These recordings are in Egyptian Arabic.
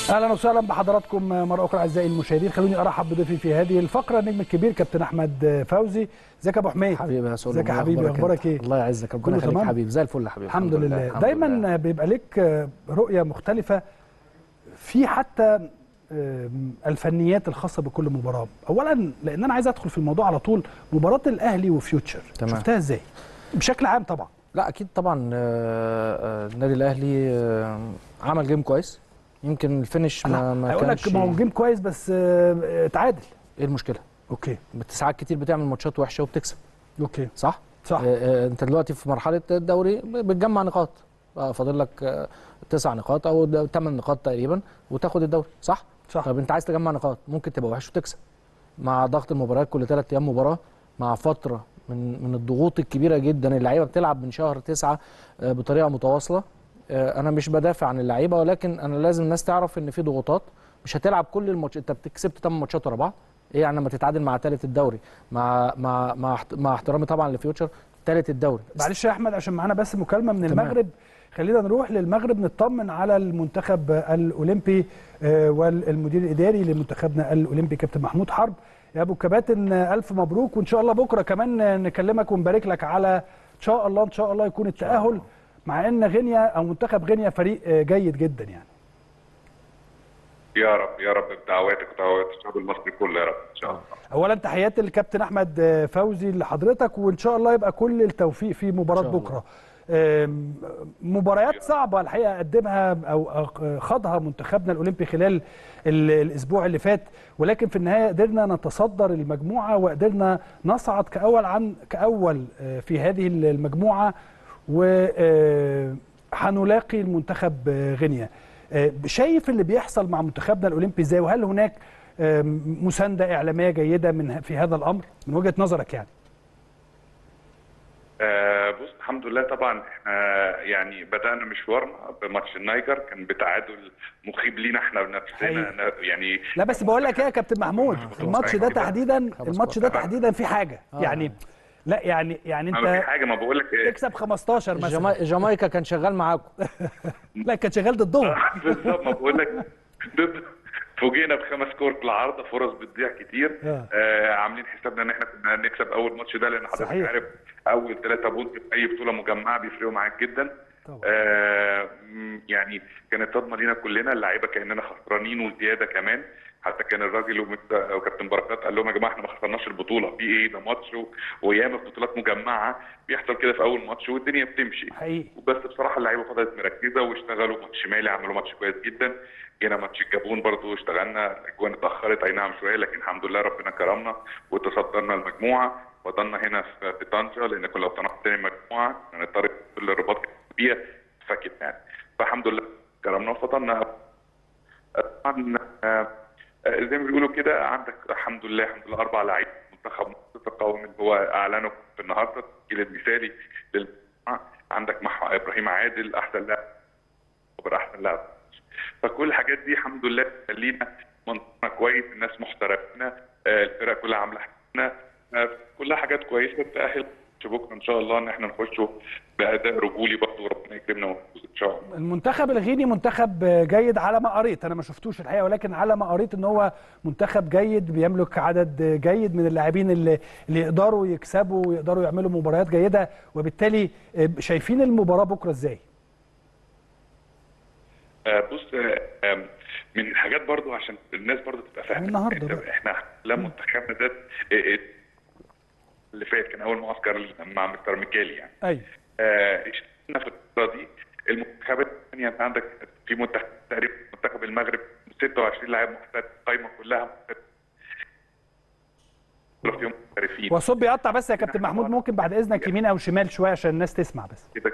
اهلا وسهلا بحضراتكم مره اخرى اعزائي المشاهدين خلوني ارحب بضيفي في هذه الفقره النجم الكبير كابتن احمد فوزي ازيك يا ابو حميد حبيبي يا سؤال ازيك يا حبيبي اخبارك ايه الله يعزك كله ربنا يخليك تمام؟ حبيبي زي الفل يا حبيبي الحمد لله الحمد دايما لله. بيبقى لك رؤيه مختلفه في حتى آم، الفنيات الخاصه بكل مباراه اولا لان انا عايز ادخل في الموضوع على طول مباراه الاهلي وفيوتشر تمام. شفتها ازاي بشكل عام طبعا لا اكيد طبعا آه، آه، النادي الاهلي آه، عمل جيم كويس يمكن الفينش ما ما هقول كانش لك ما هو جيم كويس بس آه، اتعادل ايه المشكله اوكي ساعات كتير بتعمل ماتشات وحشه وبتكسب اوكي صح صح آه، آه، انت دلوقتي في مرحله الدوري بتجمع نقاط آه، فاضل لك آه، تسع نقاط او ثمان نقاط تقريبا وتاخد الدوري صح صح طب انت عايز تجمع نقاط ممكن تبقى وحش وتكسب مع ضغط المباريات كل ثلاث ايام مباراه مع فتره من من الضغوط الكبيره جدا اللعيبه بتلعب من شهر تسعة آه، بطريقه متواصله آه، انا مش بدافع عن اللعيبه ولكن انا لازم الناس تعرف ان في ضغوطات مش هتلعب كل الماتش انت كسبت 8 ماتشات ورا بعض ايه يعني لما تتعادل مع ثالث الدوري مع مع مع احت- مع احترامي طبعا لفيوتشر ثالث الدوري معلش يا احمد عشان معانا بس مكالمه من تمام. المغرب خلينا نروح للمغرب نطمن على المنتخب الاولمبي آه، والمدير الاداري لمنتخبنا الاولمبي كابتن محمود حرب يا ابو الكباتن آه، الف مبروك وان شاء الله بكره كمان آه، نكلمك ونبارك لك على ان شاء الله ان شاء الله يكون التاهل مع ان غينيا او منتخب غينيا فريق آه، جيد جدا يعني يا رب يا رب بدعواتك ودعوات الشعب المصري كله يا رب ان شاء الله اولا تحياتي للكابتن احمد آه، فوزي لحضرتك وان شاء الله يبقى كل التوفيق في مباراه إن شاء الله. بكره آم، مباريات صعبه الحقيقه قدمها او أو خاضها منتخبنا الاولمبي خلال ال- الاسبوع اللي فات ولكن في النهايه قدرنا نتصدر المجموعه وقدرنا نصعد كاول عن كاول آه، في هذه المجموعه وهنلاقي المنتخب آه، غينيا آه، شايف اللي بيحصل مع منتخبنا الاولمبي ازاي وهل هناك آم، مسانده اعلاميه جيده من في هذا الامر من وجهه نظرك يعني آه بص الحمد لله طبعا احنا يعني بدانا مشوارنا بماتش النيجر كان بتعادل مخيب لينا احنا بنفسنا حقيقي. يعني لا بس بقول لك ايه يا كابتن محمود الماتش ده تحديدا خمس الماتش ده نقط. تحديدا في حاجه آه. يعني لا يعني يعني ما في انت حاجه ما بقول لك ايه تكسب 15 مثلا جما- جامايكا كان شغال معاكم لا كان شغال ضدهم بالظبط ما بقول لك ضد فوجئنا بخمس كور في العارضه فرص بتضيع كتير آه. آه عاملين حسابنا ان احنا كنا نكسب اول ماتش ده لان حضرتك صحيح. عارف اول ثلاثه بونت في اي بطوله مجمعه بيفرقوا معاك جدا طبعا. آه م- يعني كانت صدمه لينا كلنا اللعيبه كاننا خسرانين وزياده كمان حتى كان الراجل ومت- وكابتن بركات قال لهم يا جماعه احنا ما خسرناش البطوله في ايه ده ماتش و- وياما في بطولات مجمعه بيحصل كده في اول ماتش والدنيا بتمشي حقيقي بس بصراحه اللعيبه فضلت مركزه واشتغلوا ماتش مالي عملوا ماتش كويس جدا جينا ماتش الجابون برضو اشتغلنا الاجوان اتاخرت اي نعم شويه لكن الحمد لله ربنا كرمنا وتصدرنا المجموعه فضلنا هنا في في طنجه لان كنا لو طلعنا تاني المجموعه هنضطر كل الرباط كبيره فكت يعني فالحمد لله كرمنا وفضلنا طبعا آه، آه، زي ما بيقولوا كده عندك الحمد لله الحمد لله اربع لعيبه منتخب مصر القومي اللي هو اعلنه في النهارده التشكيل المثالي للمجموعه عندك مع ابراهيم عادل احسن لاعب خبر احسن لاعب فكل الحاجات دي الحمد لله تخلينا منظومه كويس الناس محترفين آه، الفرق كلها عامله حاجتنا آه، كلها حاجات كويسه تاهل بكره ان شاء الله ان احنا نخشه باداء رجولي برضه وربنا يكرمنا ونفوز ان شاء الله المنتخب الغيني منتخب جيد على ما قريت انا ما شفتوش الحقيقه ولكن على ما قريت ان هو منتخب جيد بيملك عدد جيد من اللاعبين اللي اللي يقدروا يكسبوا ويقدروا يعملوا مباريات جيده وبالتالي آه، شايفين المباراه بكره ازاي آه، بص آه، آم، من الحاجات برضو عشان الناس برضو تبقى فاهمه النهاردة إنت- بقى. احنا لا منتخبنا ده آه، آه، اللي فات كان اول معسكر لينا مع مستر ميكالي يعني ايوه آه، اشتغلنا في الفتره دي المنتخبات الثانيه انت عندك في منتخب تقريبا منتخب المغرب 26 لاعب محترف القايمه كلها محترف كلهم فيهم محترفين وصوب بيقطع بس يا كابتن محمود ممكن بعد اذنك يمين او شمال شويه عشان الناس تسمع بس كده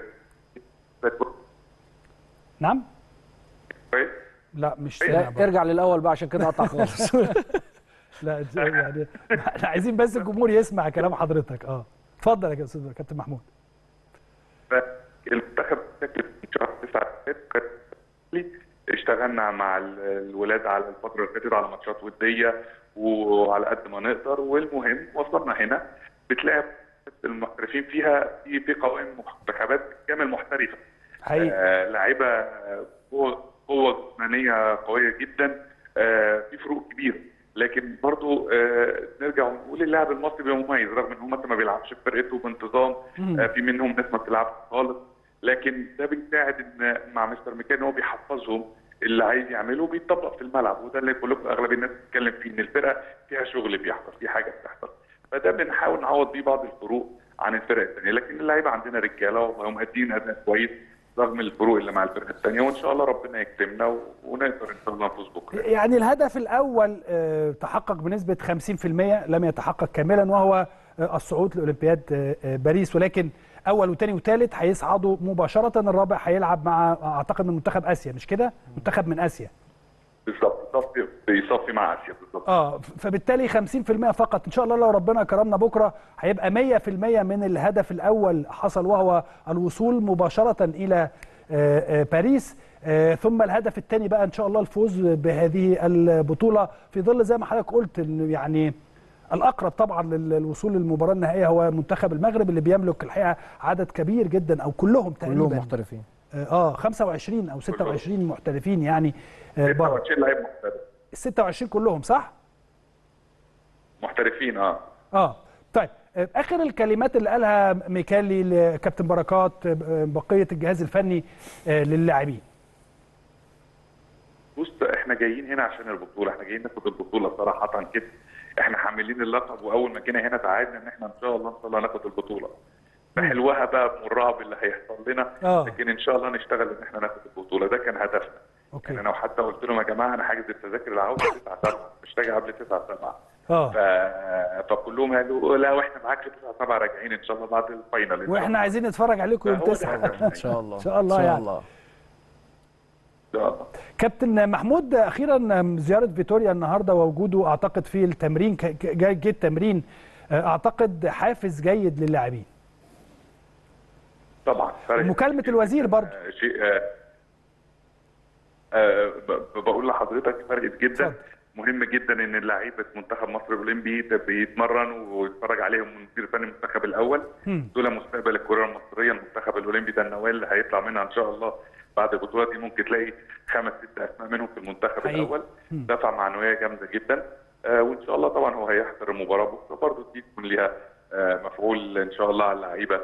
نعم كويس لا مش لا، سامع لا برضه. ارجع للاول بقى عشان كده قطع خالص لا يعني احنا عايزين بس الجمهور يسمع كلام حضرتك اه اتفضل يا استاذ كابتن محمود فالمنتخب بشكل في شهر 9 اشتغلنا مع ال- الولاد على الفتره اللي فاتت على ماتشات وديه وعلى قد ما نقدر والمهم وصلنا هنا بتلاقي المحترفين فيها في في قوائم منتخبات كامل محترفه حقيقي آه، لعيبه فوق قوه جسمانيه قويه جدا آه، في فروق كبيره لكن برضو آه، نرجع ونقول اللاعب المصري بيبقى مميز رغم ان هو مثلا ما بيلعبش في فرقته بانتظام آه، في منهم ناس ما بتلعبش خالص لكن ده بيساعد ان مع مستر ميكان ان هو بيحفظهم اللي عايز يعمله بيطبق في الملعب وده اللي كلكم اغلب الناس بتتكلم فيه ان الفرقه فيها شغل بيحصل في حاجه بتحصل فده بنحاول نعوض بيه بعض الفروق عن الفرق الثانيه لكن اللعيبه عندنا رجاله وهم مادين اداء كويس رغم الفروق اللي مع الفرقه الثانيه وان شاء الله ربنا يكرمنا و- ونقدر ان شاء الله نفوز بكره يعني الهدف الاول آه، تحقق بنسبه 50% لم يتحقق كاملا وهو آه، الصعود لاولمبياد آه، آه، باريس ولكن اول وثاني وثالث هيصعدوا مباشره الرابع هيلعب مع اعتقد من منتخب اسيا مش كده منتخب من اسيا بالظبط بيصفي بيصفي مع اسيا بالظبط اه ف- فبالتالي 50% فقط ان شاء الله لو ربنا كرمنا بكره هيبقى 100% من الهدف الاول حصل وهو الوصول مباشره الى آه، آه، باريس آه، ثم الهدف الثاني بقى ان شاء الله الفوز بهذه البطوله في ظل زي ما حضرتك قلت إن يعني الاقرب طبعا لل- للوصول للمباراه النهائيه هو منتخب المغرب اللي بيملك الحقيقه عدد كبير جدا او كلهم تقريبا كلهم محترفين اه 25 او 26 محترفين يعني آه، بره 26 لعيب محترف ال 26 كلهم صح؟ محترفين اه اه طيب آه، اخر الكلمات اللي قالها ميكالي لكابتن بركات آه، بقيه الجهاز الفني آه، للاعبين بص احنا جايين هنا عشان البطوله احنا جايين ناخد البطوله صراحه كده احنا حاملين اللقب واول ما جينا هنا تعادنا ان احنا ان شاء الله ان شاء الله ناخد البطوله بحلوها بقى بمرها باللي هيحصل لنا آه. لكن ان شاء الله نشتغل ان احنا ناخد البطوله ده كان هدفنا أوكي. يعني انا وحتى قلت لهم يا جماعه انا حاجز التذاكر العوده 9 7 مش راجع قبل 9 7 اه ف... فكلهم قالوا لا واحنا معاك 9 7 راجعين ان شاء الله بعد الفاينل إن شاء واحنا الله. عايزين نتفرج عليكم يوم هو ده 9 هدفنا. ان شاء الله إن شاء الله ان شاء يعني. الله ان شاء الله كابتن محمود اخيرا زياره فيتوريا النهارده ووجوده اعتقد في التمرين ك- ك- جاي جه التمرين آه، اعتقد حافز جيد للاعبين طبعا فرق ومكالمة كتير الوزير جداً. برضه. آه، شيء آه، آه، ب- بقول لحضرتك فرقت جدا اتفضل. مهم جدا ان لعيبه منتخب مصر الاولمبي ده بيتمرن ويتفرج عليهم مدير فني المنتخب الاول مم. دول مستقبل الكره المصريه المنتخب الاولمبي ده النواه اللي هيطلع منها ان شاء الله بعد البطوله دي ممكن تلاقي خمس ست اسماء منهم في المنتخب حقيقي. الاول مم. دفع معنويه جامده جدا آه، وان شاء الله طبعا هو هيحضر المباراه بكره برضه دي تكون ليها آه، مفعول ان شاء الله على اللعيبه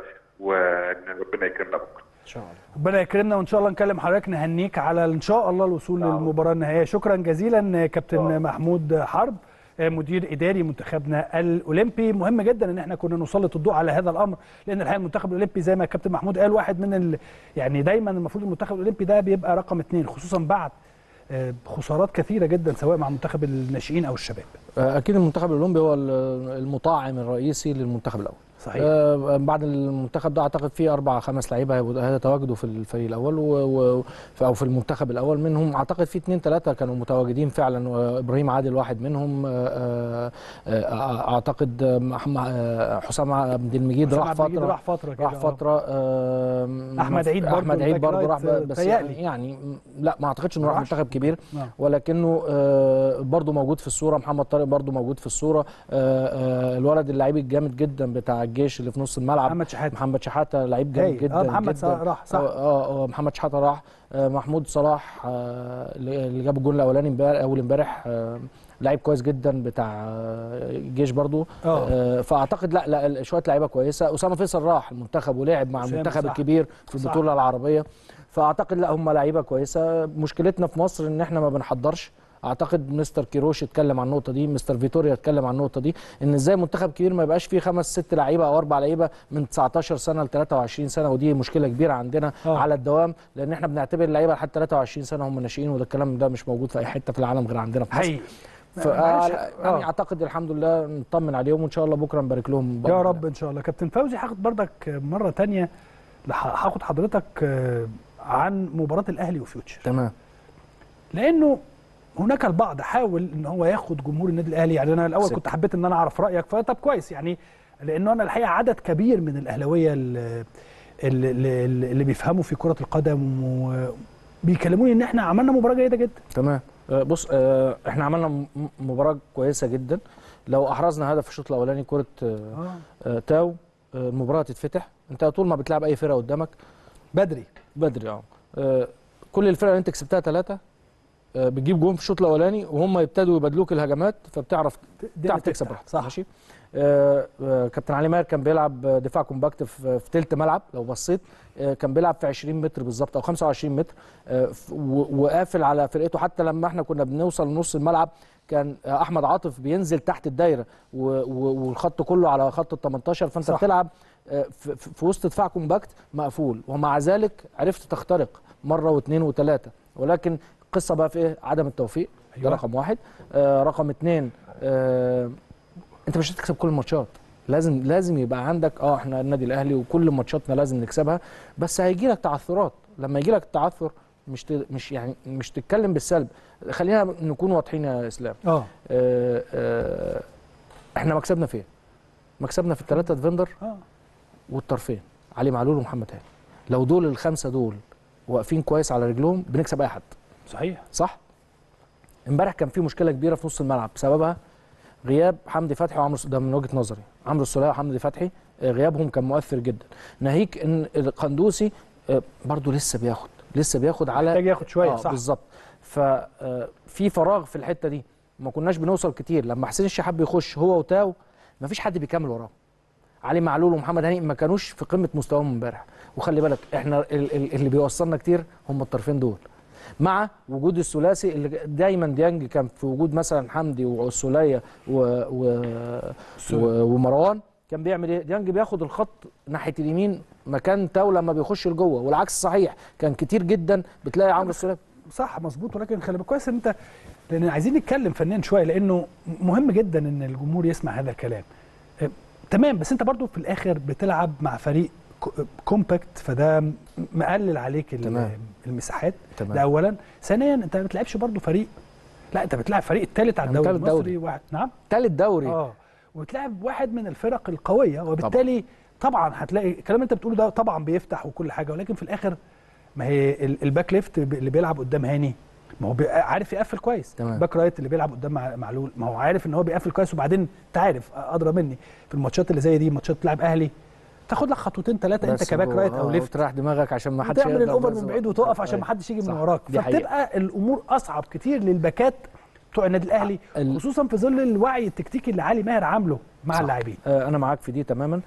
وان ربنا يكرمنا بكره ان شاء الله ربنا يكرمنا وان شاء الله نكلم حضرتك نهنيك على ان شاء الله الوصول نعم. للمباراه النهائيه شكرا جزيلا كابتن نعم. محمود حرب مدير اداري منتخبنا الاولمبي مهم جدا ان احنا كنا نسلط الضوء على هذا الامر لان الحقيقه المنتخب الاولمبي زي ما كابتن محمود قال واحد من ال... يعني دايما المفروض المنتخب الاولمبي ده بيبقى رقم اثنين خصوصا بعد آه، خسارات كثيره جدا سواء مع منتخب الناشئين او الشباب اكيد المنتخب الاولمبي هو ال- المطعم الرئيسي للمنتخب الاول صحيح آه، بعد المنتخب ده اعتقد في اربع خمس لعيبه هيبقوا- هيتواجدوا في الفريق الاول و... و... او في المنتخب الاول منهم اعتقد في اثنين ثلاثه كانوا متواجدين فعلا وابراهيم عادل واحد منهم آه، آه، اعتقد آه، محمد آه، حسام عبد المجيد حسام راح عبد المجيد فتره راح فتره كده راح آه. فتره آه، أحمد عيد برضه احمد عيد الباك برضه راح رايت، بس تهيألي. يعني م- لا ما اعتقدش انه ما راح راحش. منتخب كبير نعم. ولكنه آه، برضه موجود في الصوره محمد طارق برضه موجود في الصوره آه، آه، الولد اللعيب الجامد جدا بتاع الجيش اللي في نص الملعب محمد شحاته محمد شحاته لعيب جامد هايل. جدا اه محمد جدا صلاح راح صح اه اه محمد شحاته راح آه، محمود صلاح آه، اللي جاب الجول الاولاني امبارح اول امبارح آه، لعيب كويس جدا بتاع آه، الجيش برضو آه. آه، فاعتقد لا لا شويه لعيبه كويسه اسامه فيصل راح المنتخب ولعب مع أسامة، المنتخب صح. الكبير في صح. البطوله العربيه فاعتقد لا هم لعيبه كويسه مشكلتنا في مصر ان احنا ما بنحضرش اعتقد مستر كيروش اتكلم عن النقطه دي مستر فيتوريا اتكلم عن النقطه دي ان ازاي منتخب كبير ما يبقاش فيه خمس ست لعيبه او اربع لعيبه من 19 سنه ل 23 سنه ودي مشكله كبيره عندنا آه. على الدوام لان احنا بنعتبر اللعيبه لحد 23 سنه هم ناشئين وده الكلام ده مش موجود في اي حته في العالم غير عندنا في مصر حقيقي ف... معلش، يعني آه. اعتقد الحمد لله نطمن عليهم وان شاء الله بكره نبارك لهم يا بإذن الله. رب ان شاء الله كابتن فوزي هاخد بردك مره تانية لح- هاخد حضرتك آه، عن مباراه الاهلي وفيوتشر تمام لانه هناك البعض حاول ان هو ياخد جمهور النادي الاهلي يعني انا الاول ست. كنت حبيت ان انا اعرف رايك فطب كويس يعني لانه انا الحقيقه عدد كبير من الاهلاويه اللي, اللي, اللي بيفهموا في كره القدم وبيكلموني ان احنا عملنا مباراه جيده جدا تمام آه، بص آه، احنا عملنا م- مباراه كويسه جدا لو احرزنا هدف في الشوط الاولاني كره آه، آه، تاو آه، المباراه تتفتح انت طول ما بتلعب اي فرقه قدامك بدري بدري اه آه، كل الفرق اللي انت كسبتها ثلاثه بتجيب جون في الشوط الاولاني وهم يبتدوا يبادلوك الهجمات فبتعرف تعرف تكسب براحتك صح ماشي آه آه كابتن علي ماهر كان بيلعب دفاع كومباكت في, في تلت ملعب لو بصيت آه كان بيلعب في 20 متر بالظبط او 25 متر آه ف- و- وقافل على فرقته حتى لما احنا كنا بنوصل لنص الملعب كان آه احمد عاطف بينزل تحت الدايره و- و- والخط كله على خط ال 18 فانت صح. صح. بتلعب آه في, في في وسط دفاع كومباكت مقفول ومع ذلك عرفت تخترق مره واثنين وثلاثه ولكن القصه بقى في ايه عدم التوفيق ده أيوة. رقم واحد آه رقم اثنين آه انت مش هتكسب كل الماتشات لازم لازم يبقى عندك اه احنا النادي الاهلي وكل ماتشاتنا لازم نكسبها بس هيجي لك تعثرات لما يجي لك التعثر مش ت... مش يعني مش تتكلم بالسلب خلينا نكون واضحين يا اسلام اه آه آه احنا مكسبنا فين مكسبنا في الثلاثه ديفندر اه والطرفين علي معلول ومحمد هاني لو دول الخمسه دول واقفين كويس على رجلهم بنكسب اي حد صحيح صح امبارح كان في مشكله كبيره في نص الملعب بسببها غياب حمدي فتحي وعمرو ده من وجهه نظري عمرو السوليه وحمدي فتحي آه، غيابهم كان مؤثر جدا ناهيك ان القندوسي آه، برضو لسه بياخد لسه بياخد على محتاج ياخد شويه آه صح بالظبط ففي فراغ في الحته دي ما كناش بنوصل كتير لما حسين الشحات بيخش هو وتاو ما فيش حد بيكمل وراه علي معلول ومحمد هاني ما كانوش في قمه مستواهم امبارح وخلي بالك احنا ال- ال- اللي بيوصلنا كتير هم الطرفين دول مع وجود الثلاثي اللي دايما ديانج كان في وجود مثلا حمدي والسوليه و... و... و... ومروان كان بيعمل ايه؟ ديانج بياخد الخط ناحيه اليمين مكان تاو لما بيخش لجوه والعكس صحيح كان كتير جدا بتلاقي عمرو السوليه صح مظبوط ولكن خلي بالك كويس ان انت لان عايزين نتكلم فنيا شويه لانه مهم جدا ان الجمهور يسمع هذا الكلام آه، تمام بس انت برضو في الاخر بتلعب مع فريق كو- كومباكت فده م- مقلل عليك ال- تمام. المساحات تمام. ده اولا ثانيا انت ما بتلعبش برضو فريق لا انت بتلعب فريق الثالث على أنا الدوري بتكلم المصري دوري. واحد نعم تالت دوري اه وتلعب واحد من الفرق القويه وبالتالي طبعا هتلاقي الكلام اللي انت بتقوله ده طبعا بيفتح وكل حاجه ولكن في الاخر ما هي ال- الباك ليفت ب- اللي بيلعب قدام هاني ما هو بي- عارف يقفل كويس تمام. باك رايت اللي بيلعب قدام مع- معلول ما هو عارف ان هو بيقفل كويس وبعدين انت عارف ادرى مني في الماتشات اللي زي دي ماتشات تلعب اهلي تاخد لك خطوتين ثلاثه انت بس كباك هو- رايت او آه، ليفت وتريح دماغك عشان ما حدش تعمل يقدر الاوفر بس- من بعيد وتقف عشان أيوة. ما حدش يجي من صح. وراك دي حقيقة. فبتبقى الامور اصعب كتير للباكات بتوع النادي الاهلي ال- خصوصا في ظل الوعي التكتيكي اللي علي ماهر عامله مع صح. اللاعبين آه، انا معاك في دي تماما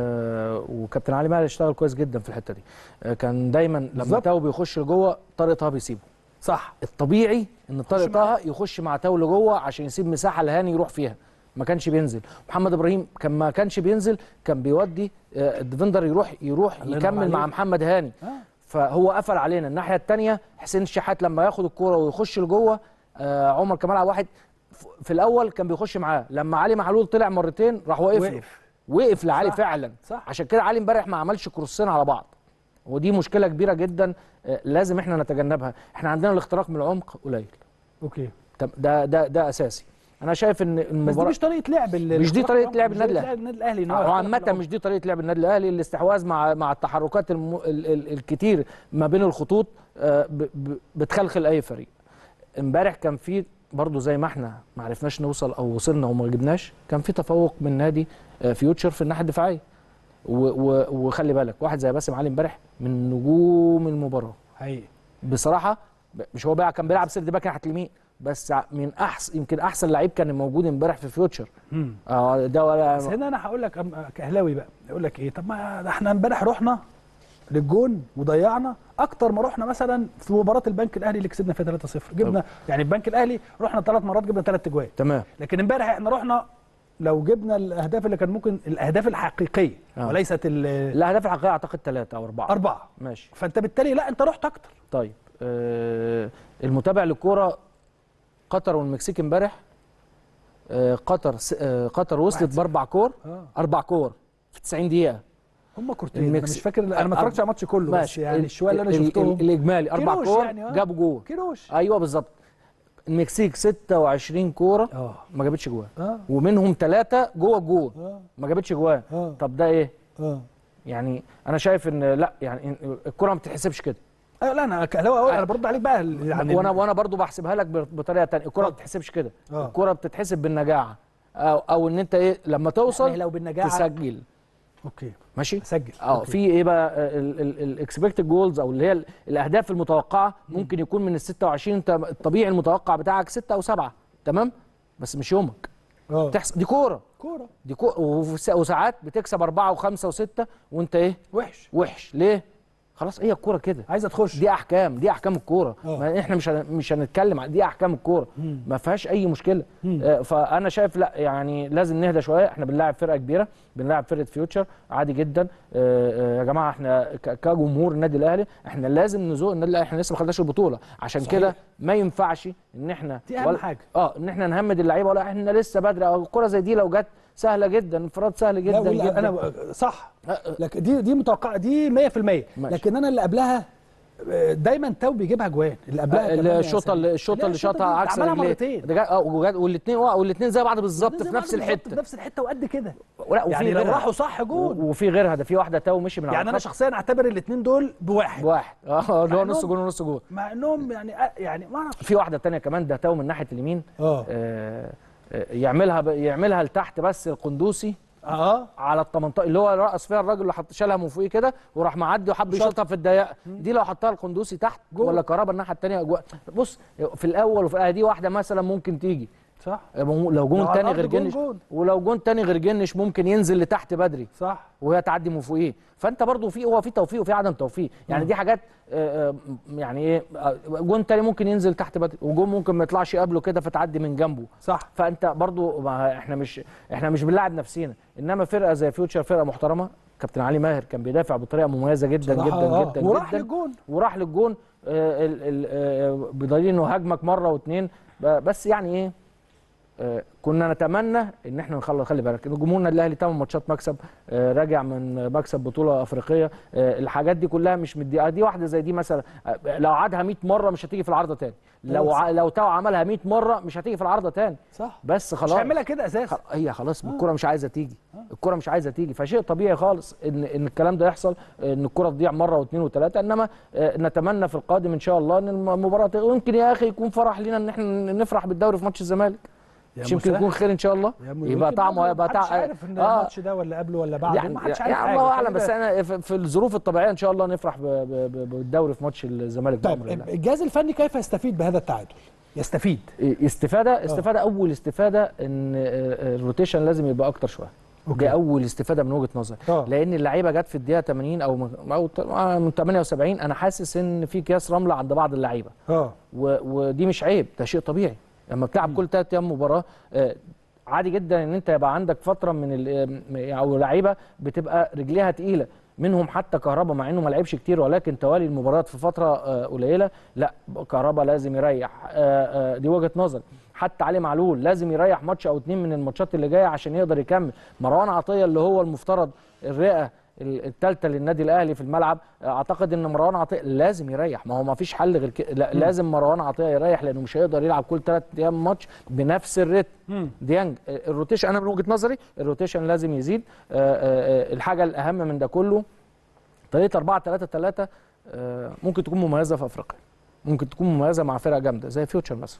آه، وكابتن علي ماهر اشتغل كويس جدا في الحته دي آه، كان دايما لما بالظبط. تاو بيخش لجوه طارق طه بيسيبه صح الطبيعي ان طارق معاه. طه يخش مع تاو لجوه عشان يسيب مساحه لهاني يروح فيها ما كانش بينزل محمد ابراهيم كان ما كانش بينزل كان بيودي آه، الديفندر يروح يروح الله ينور يكمل مع عليك. محمد هاني آه. فهو قفل علينا الناحيه الثانيه حسين الشحات لما ياخد الكوره ويخش لجوه آه، عمر كمال عبد الواحد ف- في الاول كان بيخش معاه لما علي معلول طلع مرتين راح واقف له وقف. وقف لعلي صح. فعلا صح. عشان كده علي امبارح ما عملش كروسين على بعض ودي مشكله كبيره جدا آه، لازم احنا نتجنبها احنا عندنا الاختراق من العمق قليل اوكي طب ده ده ده اساسي انا شايف ان بس دي المباراه مش طريقه لعب ال- مش دي الاختراق طريقة طبعاً، لعب مش النادي طريقة الأهلي. لعب النادي الاهلي إن هو هو يخترق عامة الأمر. مش دي طريقة لعب النادي الأهلي الاستحواذ مع مع التحركات الم... ال... ال... الكتير ما بين الخطوط آه، ب... ب... بتخلخل أي فريق. امبارح كان في برضه زي ما احنا ما عرفناش نوصل أو وصلنا وما جبناش كان في تفوق من نادي آه، فيوتشر في الناحية الدفاعية. و... و... وخلي بالك واحد زي باسم علي امبارح من نجوم المباراة. حقيقي بصراحه ب- مش هو بقى كان بيلعب سيرد باك ناحيه اليمين بس ع- من احسن يمكن احسن لعيب كان موجود امبارح في فيوتشر مم. اه ده بس ولا هنا انا هقول لك أم- كاهلاوي بقى اقول لك ايه طب ما ده احنا امبارح رحنا للجون وضيعنا اكتر ما رحنا مثلا في مباراه البنك الاهلي اللي كسبنا فيها 3-0 جبنا يعني البنك الاهلي رحنا ثلاث مرات جبنا ثلاث اجوان تمام لكن امبارح احنا رحنا لو جبنا الاهداف اللي كان ممكن الاهداف الحقيقيه آه. وليست ال- الاهداف الحقيقيه اعتقد ثلاثه او اربعه اربعه ماشي فانت بالتالي لا انت رحت اكتر طيب آه المتابع للكوره قطر والمكسيك امبارح آه قطر س... آه قطر وصلت واحد باربع كور اه اربع كور في 90 دقيقه هم كورتين انا المكس- مش فاكر انا ما أر- اتفرجتش على الماتش كله بس ماشي يعني ال- الشويه اللي انا ال- ال- شفتهم الاجمالي اربع كيروش كور يعني، آه. جابوا جول كيروش ايوه بالظبط المكسيك 26 كوره اه ما جابتش جوان اه ومنهم ثلاثه جوه الجول اه ما جابتش جوان اه طب ده ايه اه يعني انا شايف ان لا يعني إن الكره ما بتتحسبش كده ايوه لا انا كهلاوي أوي، انا برد عليك بقى يعني وانا وانا برضو بحسبها لك بطريقه ثانيه الكره ما اتفضل. بتتحسبش كده آه. الكره بتتحسب بالنجاعه او او ان انت ايه لما يعني توصل لو بالنجاعه تسجل اوكي ماشي اسجل اه أوكي. في ايه بقى الاكسبكتد جولز او اللي هي ال- الاهداف المتوقعه ممكن يكون من ال 26 انت الطبيعي المتوقع بتاعك 6 او 7 تمام بس مش يومك اه تحصل دي كوره كوره دي كوره وفي سا- وساعات بتكسب أربعة وخمسة وستة وانت ايه وحش وحش ليه خلاص هي الكوره كده عايزه تخش دي احكام دي احكام الكوره آه. ما احنا مش هن- مش هنتكلم عن دي احكام الكوره ما فيهاش اي مشكله آه، فانا شايف لا يعني لازم نهدى شويه احنا بنلاعب فرقه كبيره بنلاعب فرقه فيوتشر عادي جدا آه، آه، يا جماعه احنا ك- كجمهور النادي الاهلي احنا لازم نزوق النادي الاهلي احنا لسه ما خدناش البطوله عشان صحيح. كده ما ينفعش ان احنا دي أهم ولا- حاجة. اه ان احنا نهمد اللعيبه ولا احنا لسه بدري او الكره زي دي لو جت سهله جدا انفراد سهل لا جدا ولا جدا انا صح آه، آه. لكن دي دي متوقعه دي 100% ماشي. لكن انا اللي قبلها آه، دايما تو بيجيبها جوان اللي قبلها كمان يا الشوطه سامي. اللي الشوطه لا، اللي الشوطة شاطها دي عكس عملها رجليه مرتين ده جا- اه والاثنين والاثنين زي بعض بالظبط زي في بعض نفس بالظبط، الحته في نفس الحته وقد كده لا وفي يعني لو غيرها. راحوا صح جون و- وفي غيرها ده في واحده تو مشي من على يعني انا الخط شخصيا اعتبر الاثنين دول بواحد بواحد اه اللي هو مع نص إنهم- جون ونص جون مع انهم يعني آه، يعني ما اعرفش في واحده تانية كمان ده تو من ناحيه اليمين اه آه آه، يعملها ب... يعملها لتحت بس القندوسي اه على ال 18 اللي هو رقص فيها الراجل اللي حط شالها من فوقيه كده وراح معدي وحب وشاط. يشوطها في الضيقه دي لو حطها القندوسي تحت جول. ولا كهربا الناحيه الثانيه جوا بص في الاول وفي الآخر دي واحده مثلا ممكن تيجي صح لو لو جون على تاني الأرض غير جون جنش جون. ولو جون تاني غير جنش ممكن ينزل لتحت بدري صح وهي تعدي من فوقيه فانت برضو في هو في توفيق وفي عدم توفيق يعني دي حاجات آه، آه، يعني ايه آه، جون تاني ممكن ينزل تحت بدري وجون ممكن ما يطلعش قبله كده فتعدي من جنبه صح فانت برضو ما احنا مش احنا مش بنلاعب نفسينا انما فرقه زي فيوتشر فرقه محترمه كابتن علي ماهر كان بيدافع بطريقه مميزه جدا صراحة جدا آه. جدا وراح جدا للجون وراح للجون آه، ال- ال- آه، بدليل انه هاجمك مره واثنين بس يعني ايه آه، كنا نتمنى ان احنا نخلص خلي بالك ان جمهورنا الاهلي 8 ماتشات مكسب آه، راجع من مكسب بطوله افريقيه آه، الحاجات دي كلها مش مدي دي واحده زي دي مثلا آه، لو عادها 100 مره مش هتيجي في العارضه تاني لو ع... لو تاو عملها 100 مره مش هتيجي في العارضه تاني صح بس مش خلاص هيعملها كده اساسا خ- هي خلاص الكره مش عايزه تيجي الكره مش عايزه تيجي فشيء طبيعي خالص ان ان الكلام ده يحصل ان الكره تضيع مره واثنين وثلاثه انما آه، نتمنى في القادم ان شاء الله ان المباراه ت- ويمكن يا اخي يكون فرح لينا ان احنا نفرح بالدوري في ماتش الزمالك يا مش يمكن مسهل. يكون خير ان شاء الله يا م- يبقى يمكن طعمه برضه هيبقى محدش طعم عارف ان اه الماتش ده ولا قبله ولا بعده يعني ما حدش عارف يعني حاجه الله اعلم خلينا- بس انا في في الظروف الطبيعيه ان شاء الله نفرح ب- ب- ب- بالدوري في ماتش الزمالك طيب بأمر الله. الجهاز الفني كيف يستفيد بهذا التعادل؟ يستفيد استفاده استفاده اول استفاده ان آه، الروتيشن لازم يبقى اكتر شويه أوكي. دي اول استفاده من وجهه نظري آه. لان اللعيبه جت في الدقيقه 80 او من- او ت- آه، من 78 انا حاسس ان في كاس رمله عند بعض اللعيبه اه و- ودي مش عيب ده شيء طبيعي لما بتلعب كل ثلاث ايام مباراه آه، عادي جدا ان انت يبقى عندك فتره من ال- آه، او لعيبه بتبقى رجليها تقيله منهم حتى كهربا مع انه ما لعبش كتير ولكن توالي المباريات في فتره آه، قليله لا كهربا لازم يريح آه، آه، دي وجهه نظر حتى علي معلول لازم يريح ماتش او اتنين من الماتشات اللي جايه عشان يقدر يكمل مروان عطيه اللي هو المفترض الرئه الثالثه للنادي الاهلي في الملعب اعتقد ان مروان عطيه لازم يريح ما هو ما فيش حل غير كده لا لازم مروان عطيه يريح لانه مش هيقدر يلعب كل ثلاث ايام ماتش بنفس الريتم ديانج آه، الروتيشن انا من وجهه نظري الروتيشن لازم يزيد آه، آه، آه، الحاجه الاهم من ده كله طريقه 4 3 3 ممكن تكون مميزه في افريقيا ممكن تكون مميزه مع فرقه جامده زي فيوتشر مثلا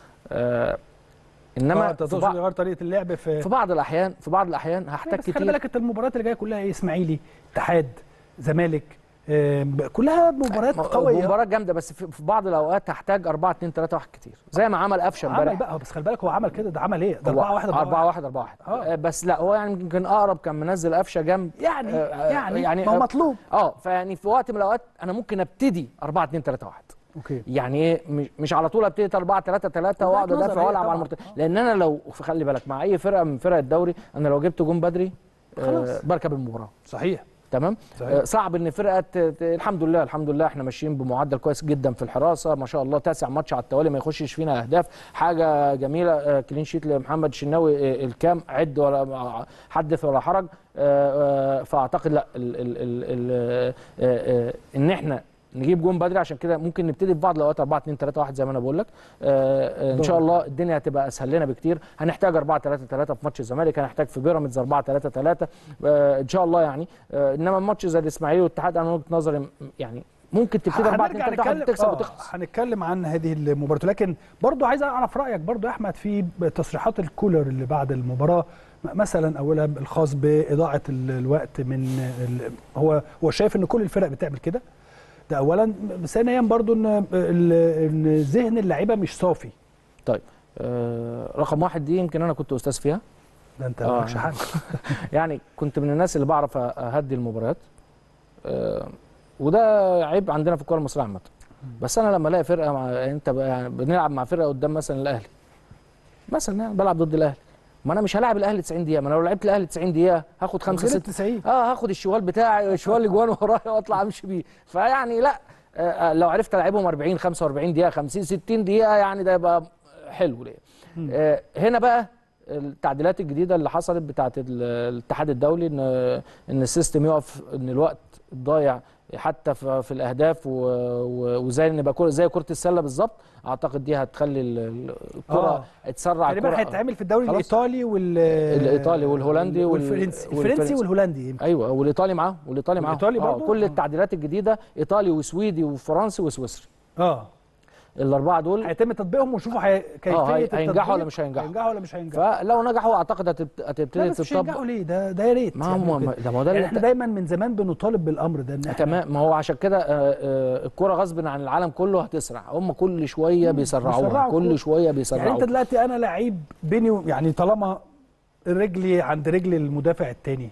آه، انما اه انت في, تقصد بعض يغير طريقه اللعب في في بعض الاحيان في بعض الاحيان هحتاج بس خلي كتير بالك انت المباريات اللي جايه كلها ايه اسماعيلي اتحاد زمالك آم، كلها مباريات قويه مباراه جامده بس في في بعض الاوقات هحتاج 4 2 3 1 كتير زي ما عمل قفشه عمل امبارح بقى بس خلي بالك هو عمل كده ده عمل ايه ده 4 1 4 1 4 1 آه. بس لا هو يعني يمكن اقرب كان منزل قفشه جنب يعني آه، يعني يعني- ما هو مطلوب اه فيعني في وقت من الاوقات انا ممكن ابتدي 4 2 3 1 اوكي يعني ايه مش- مش على طول ابتدي 4 3 3 وجهة واقعد نظر ادافع هي والعب على طبعاً. المرتد لان انا لو خلي بالك مع اي فرقه من فرق الدوري انا لو جبت جون بدري آه خلاص. بركب المباراه صحيح تمام صحيح. آه صعب ان فرقه ت- ت- الحمد لله الحمد لله احنا ماشيين بمعدل كويس جدا في الحراسه ما شاء الله تاسع ماتش على التوالي ما يخشش فينا اهداف حاجه جميله آه كلين شيت لمحمد الشناوي آه الكام عد ولا حدث ولا حرج آه آه فاعتقد لا ال ال ال ال آه آه ان احنا نجيب جون بدري عشان كده ممكن نبتدي في بعض الاوقات 4 2 3 1 زي ما انا بقول لك آه آه ان شاء الله الدنيا هتبقى اسهل لنا بكتير هنحتاج 4 3 3 في ماتش الزمالك هنحتاج في بيراميدز 4 3 3 آه ان شاء الله يعني آه انما ماتش زي الاسماعيلي والاتحاد انا من وجهه نظري م- يعني ممكن تبتدي 4 2 هنرجع 3 1 نتكلم تكسب آه، وتخلص هنتكلم عن هذه المباراه لكن برضو عايز اعرف رايك برضو يا احمد في تصريحات الكولر اللي بعد المباراه م- مثلا اولها الخاص باضاعه ال- الوقت من ال- هو هو شايف ان كل الفرق بتعمل كده ده اولا م- ثانيا برضو ان ال- ان ذهن اللعيبه مش صافي طيب آه رقم واحد دي يمكن انا كنت استاذ فيها ده انت آه. مالكش حل يعني كنت من الناس اللي بعرف اهدي المباريات آه، وده عيب عندنا في الكوره المصريه عامه بس انا لما الاقي فرقه مع انت بقى يعني بنلعب مع فرقه قدام مثلا الاهلي مثلا يعني بلعب ضد الاهلي ما انا مش هلاعب الاهلي 90 دقيقه ما انا لو لعبت الاهلي 90 دقيقه هاخد 5 غير 6 ال 90 اه هاخد الشوال بتاعي الشوال اللي جوان ورايا واطلع امشي بيه فيعني لا آه آه، لو عرفت العبهم 40 45 دقيقه 50 60 دقيقه يعني ده يبقى حلو ليا آه هنا بقى التعديلات الجديده اللي حصلت بتاعه ال- الاتحاد الدولي ان ان السيستم يقف ان الوقت الضايع حتى في في الاهداف و- و- وزي ان يبقى كرة زي كره السله بالظبط اعتقد دي هتخلي ال- ال- الكره آه. تسرع تقريبا الكره هيتعمل في الدوري خلاص. الايطالي وال الإيطالي والهولندي وال- والفرنسي الفرنسي والفرنسي. والهولندي يمكن ايوه والايطالي معاه والايطالي معاه والإيطالي آه برضو؟ كل آه. التعديلات الجديده ايطالي وسويدي وفرنسي وسويسري اه الاربعه دول هيتم تطبيقهم ونشوفوا هي... كيفيه آه، هي- التطبيق. هينجحوا ولا مش هينجحوا؟ هينجحوا ولا مش هينجحوا فلو نجحوا اعتقد هتبت- لا هتبتدي بس مش تطبق هينجحوا ليه ده ده يا ريت ما يعني هو كده. ما ده ما هو ده يعني اللي احنا انت- دايما من زمان بنطالب بالامر ده ان احنا تمام ما هو عشان كده آه، آه، الكرة غصب عن العالم كله هتسرع هم كل شويه بيسرعوها بيسرعوا كل كورة. شويه يعني بيسرعوها انت دلوقتي انا لعيب بيني و- يعني طالما رجلي عند رجل المدافع الثاني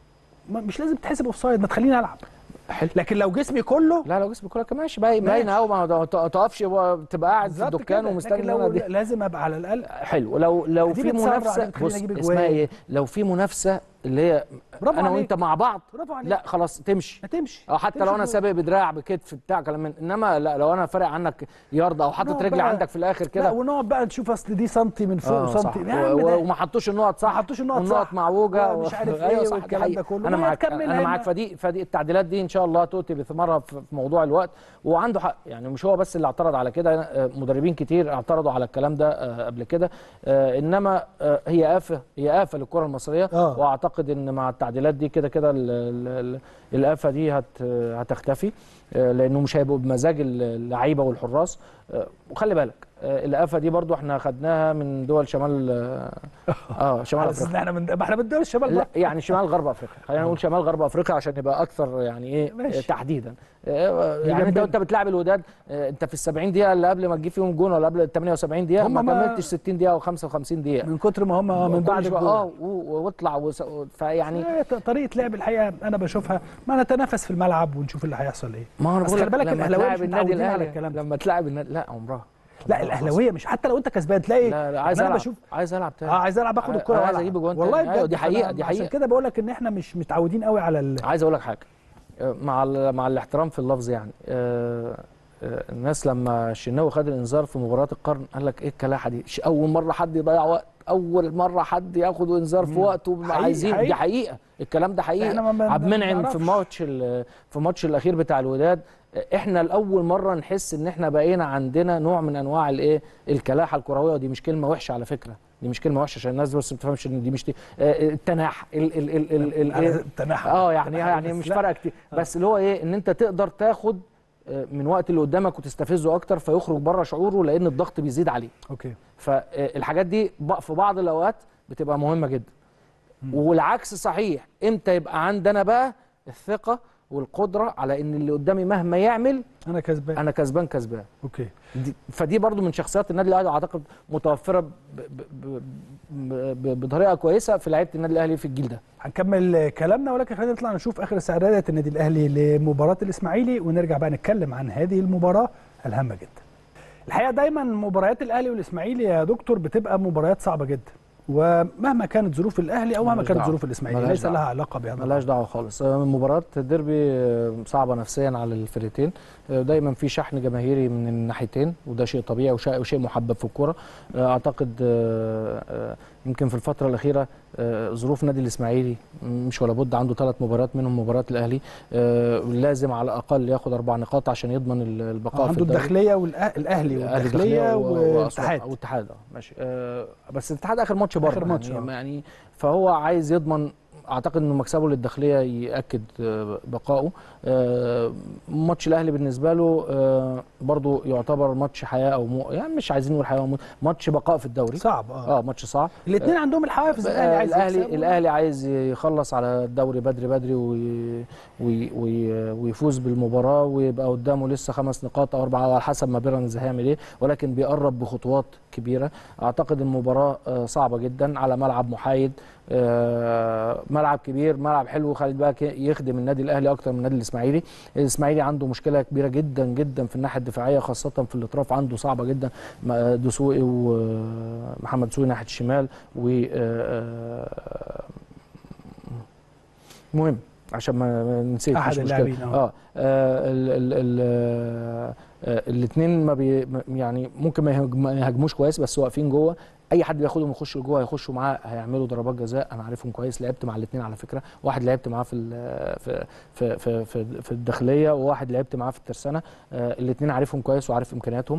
مش لازم تحسب اوف سايد ما تخليني العب حلو لكن لو جسمي كله لا لو جسمي كلها كمان ماشي باين ماشي. باينه قوي ما ما تقفش تبقى قاعد في بالظبط الدكان كده. ومستني لكن ان لو انا دي لازم ابقى على الاقل حلو لو لو دي في بتسرع، منافسه دي بتخليني بص أجيب اسمها أجوان. ايه لو في منافسه اللي هي برافو انا عليك. وانت مع بعض برافو عليك لا خلاص تمشي ما تمشي اه حتى تمشي لو انا جوه. سابق بدراع بكتف بتاع كلام من انما لا لو انا فارق عنك يارد او حاطط نقعد رجلي بقى- عندك في الاخر لا كده ونقعد بقى نشوف اصل دي سنتي من فوق اه صح وسنتي يا و- عم و- ده وما حطوش النقط صح ما حطوش النقط والنقط صح. معوجه ومش عارف ايوه ايه صح دي والكلام حقيقة. ده كله. انا ما معاك تكملها انا معاك هنا. فدي فدي التعديلات دي ان شاء الله تؤتي بثمارها في في موضوع الوقت وعنده حق يعني مش هو بس اللي اعترض على كده آه، مدربين كتير اعترضوا على الكلام ده آه، قبل كده آه، انما آه، هي آفة هي آفة للكرة المصرية آه. واعتقد ان مع التعديلات دي كده كده ال- ال- ال- الآفة دي هت هتختفي آه، لانه مش هيبقوا بمزاج اللعيبه والحراس آه، وخلي بالك آه، الآفة دي برضو احنا خدناها من دول شمال اه آه، شمال على افريقيا اساس ان احنا من ما احنا من دول الشمال لا بقى يعني شمال غرب افريقيا خلينا نقول شمال غرب افريقيا عشان يبقى اكثر يعني ايه ماشي. آه، تحديدا آه، يعني انت جنبنا. وانت بتلعب الوداد آه، انت في ال 70 دقيقه اللي قبل ما تجيب فيهم جون ولا قبل ال 78 دقيقه هم ما ما- كملتش 60 دقيقه او 55 دقيقه من كتر ما هم آه، من كل بعد شوية الجول. اه و- و- واطلع وس- فيعني آه، طريقه لعب الحقيقه انا بشوفها ما نتنافس في الملعب ونشوف اللي هيحصل ايه ما هو انا بس بقول خلي لك بالك لما الأهلاوية تلاعب مش النادي متعودين على الاهلي الكلام ده. لما تلاعب النادي لا عمرها لا عمرها الاهلاويه مش حتى لو انت كسبان تلاقي لا لا يعني عايز انا العب بشوف عايز العب تاني اه عايز العب اخد عايز- الكره عايز والعب. أجيب أجوان والله تاني. أيوة، بجد دي حقيقة، فأنا دي عشان حقيقة. كده بقول لك ان احنا مش متعودين قوي على ال... عايز اقول لك حاجه آه، مع ال- مع الاحترام في اللفظ يعني آه، آه، الناس لما الشناوي خد الانذار في مباراه القرن قال لك ايه الكلاحه دي ش- اول مره حد يضيع وقت اول مره حد ياخد انذار في وقته حقيقي، عايزين حقيقي. دي حقيقه الكلام ده حقيقي إحنا ما- ما- عبد ما المنعم في بنعرفش. الماتش ال- في الماتش الاخير بتاع الوداد آه، احنا لاول مره نحس ان احنا بقينا عندنا نوع من انواع الايه الكلاحه الكرويه ودي مش كلمه وحشه على فكره دي مش كلمه وحشه عشان الناس بس ما تفهمش ان دي مش دي آه، التناح ال ال ال ال ال على إيه؟ التنحى. اه يعني التنحى يعني بس مش لا. فارقه كتير بس اللي هو ايه ان انت تقدر تاخد آه، من وقت اللي قدامك وتستفزه اكتر فيخرج بره شعوره لان الضغط بيزيد عليه اوكي فالحاجات دي ب- في بعض الاوقات بتبقى مهمه جدا والعكس صحيح امتى يبقى عندنا بقى الثقه والقدره على ان اللي قدامي مهما يعمل انا كسبان انا كسبان كسبان اوكي دي فدي برضو من شخصيات النادي الاهلي اعتقد متوفره ب ب ب ب بطريقه كويسه في لعيبه النادي الاهلي في الجيل ده هنكمل كلامنا ولكن خلينا نطلع نشوف اخر استعدادات النادي الاهلي لمباراه الاسماعيلي ونرجع بقى نتكلم عن هذه المباراه الهامه جدا. الحقيقه دايما مباريات الاهلي والاسماعيلي يا دكتور بتبقى مباريات صعبه جدا ومهما كانت ظروف الاهلي او مهما ملهاش كانت دعوة. ظروف الاسماعيلي ملهاش ليس دعوة. لها علاقه بهذا ملهاش دعوه خالص آه، مباراه الديربي آه، صعبه نفسيا على الفرقتين آه، دايما في شحن جماهيري من الناحيتين وده شيء طبيعي وشيء وشيء محبب في الكوره آه، اعتقد آه، آه، يمكن في الفتره الاخيره آه، ظروف نادي الاسماعيلي مش ولا بد عنده ثلاث مباريات منهم مباراه الاهلي آه، لازم على الاقل ياخد اربع نقاط عشان يضمن ال- البقاء آه، في عنده الدوري الداخليه والاهلي والداخليه والاتحاد او الاتحاد اه ماشي آه بس الاتحاد اخر ماتش بره آخر ماتش، يعني, آه. يعني فهو عايز يضمن اعتقد انه مكسبه للداخليه ياكد آه، بقائه آه، ماتش الاهلي بالنسبه له آه، برضو يعتبر ماتش حياه او مو يعني مش عايزين نقول حياه او موت ماتش بقاء في الدوري صعب اه اه ماتش صعب الاثنين عندهم الحوافز الاهلي عايز الاهلي يكسب. الاهلي عايز يخلص على الدوري بدري بدري وي وي وي ويفوز بالمباراه ويبقى قدامه لسه خمس نقاط او اربعه على حسب ما بيراميدز هيعمل ايه ولكن بيقرب بخطوات كبيره اعتقد المباراه آه، صعبه جدا على ملعب محايد آه، ملعب كبير ملعب حلو خالد بقى يخدم النادي الاهلي اكتر من النادي الاسماعيلي الاسماعيلي عنده مشكله كبيره جدا جدا في الناحيه الدفاعيه خاصه في الاطراف عنده صعبه جدا م- دسوقي ومحمد دسوقي ناحيه الشمال و آه، آه، مهم عشان ما ما نسيت أحد مش مشكلة. اللاعبين، آه. اه الاثنين ما بي ما- يعني ممكن ما يهاجم- ما يهاجموش كويس بس واقفين جوه اي حد بياخدهم يخش لجوه هيخشوا معاه هيعملوا ضربات جزاء انا عارفهم كويس لعبت مع الاثنين على فكره واحد لعبت معاه في ال- في في في في, في الداخليه وواحد لعبت معاه في الترسانه آه الاثنين عارفهم كويس وعارف امكانياتهم